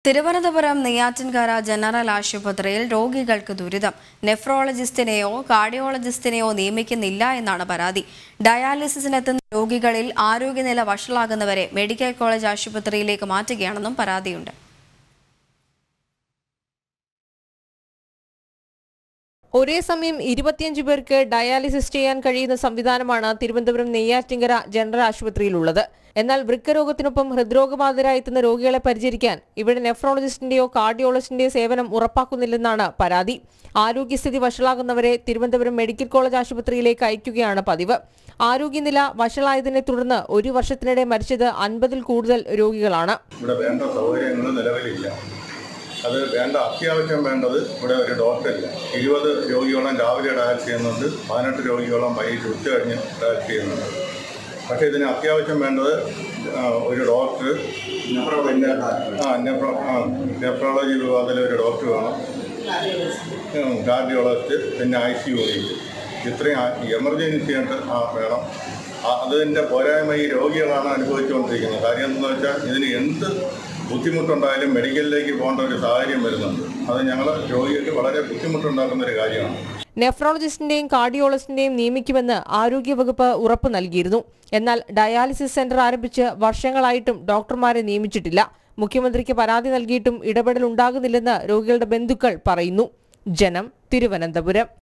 Thiruvananthapuram Neyyattinkara general ആശുപത്രിയിൽ രോഗികൾക്ക് ദുരിതം നെഫ്രോളജിസ്റ്റിനെയോ കാർഡിയോളജിസ്റ്റിനെയോ നിയമിക്കുന്നില്ല എന്നാണ് പരാതി ഡയാലിസിസിനെത്തുന്ന രോഗികളിൽ ആരോഗ്യനില വഷളാകുന്നവരെ മെഡിക്കൽ കോളേജ് ആശുപത്രിയിലേക്ക് മാറ്റുകയാണെന്നും പരാതിയുണ്ട് ഒരേ സമയം ഇരുപത്തിയഞ്ച് പേർക്ക് ഡയാലിസിസ് ചെയ്യാൻ കഴിയുന്ന സംവിധാനമാണ് തിരുവനന്തപുരം നെയ്യാറ്റിങ്കര ജനറൽ ആശുപത്രിയിലുള്ളത് എന്നാൽ വൃക്കരോഗത്തിനൊപ്പം ഹൃദ്രോഗബാധിതരായി എത്തുന്ന രോഗികളെ പരിചരിക്കാൻ ഇവിടെ നെഫ്രോളജിസ്റ്റിന്റെയോ കാർഡിയോളജിസ്റ്റിന്റെയോ സേവനം ഉറപ്പാക്കുന്നില്ലെന്നാണ് പരാതി ആരോഗ്യസ്ഥിതി വഷളാകുന്നവരെ തിരുവനന്തപുരം മെഡിക്കൽ കോളേജ് ആശുപത്രിയിലേക്ക് അയക്കുകയാണ് പതിവ് ആരോഗ്യനില വഷളായതിനെ തുടർന്ന് ഒരു വർഷത്തിനിടെ മരിച്ചത് അൻപതിൽ കൂടുതൽ രോഗികളാണ് ഇവിടെ വേണ്ട സൗകര്യങ്ങൾ നിലവിലില്ല അത് വേണ്ട അത്യാവശ്യം വേണ്ടത് ഇവിടെ ഒരു ഡോക്ടറില്ല ഇരുപത് രോഗിയോളം രാവിലെ ഡയൽ ചെയ്യുന്നുണ്ട് പതിനെട്ട് രോഗിയോളം വൈകിട്ട് ഉച്ച കഴിഞ്ഞ് ഡയൽ ചെയ്യുന്നുണ്ട് പക്ഷേ ഇതിന് അത്യാവശ്യം വേണ്ടത് ആ, ഒരു ഡോക്ടർ പിന്നെ ആ നെഫ്രോ ആ നെഫ്രോളജി വിഭാഗത്തിലെ ഒരു ഡോക്ടർ വേണം ഉം, കാർഡിയോളജിസ്റ്റ് പിന്നെ ഐ സി യു ഇത്രയും എമർജൻസി ആയിട്ട് ആ വേണം ആ- അതിൻ്റെ പോരായ്മ ഈ രോഗികളാണ് അനുഭവിച്ചുകൊണ്ടിരിക്കുന്നത് കാര്യം എന്തെന്ന് വെച്ചാൽ ഇതിന് എന്ത് ബുദ്ധിമുട്ടുണ്ടായാലും മെഡിക്കലിലേക്ക് പോകേണ്ട ഒരു സാഹചര്യം വരുന്നുണ്ട് അത് ഞങ്ങൾ രോഗികൾക്ക് വളരെ ബുദ്ധിമുട്ടുണ്ടാക്കുന്ന ഒരു കാര്യമാണ് നെഫ്രോളജിസ്റ്റിന്റെയും കാർഡിയോളജിസ്റ്റിന്റെയും നിയമിക്കുമെന്ന് ആരോഗ്യവകുപ്പ് ഉറപ്പ് നൽകിയിരുന്നു എന്നാൽ ഡയാലിസിസ് സെന്റർ ആരംഭിച്ച് വർഷങ്ങളായിട്ടും ഡോക്ടർമാരെ നിയമിച്ചിട്ടില്ല മുഖ്യമന്ത്രിക്ക് പരാതി നൽകിയിട്ടും ഇടപെടൽ ഉണ്ടാകുന്നില്ലെന്ന് രോഗികളുടെ ബന്ധുക്കൾ പറയുന്നു ജനം തിരുവനന്തപുരം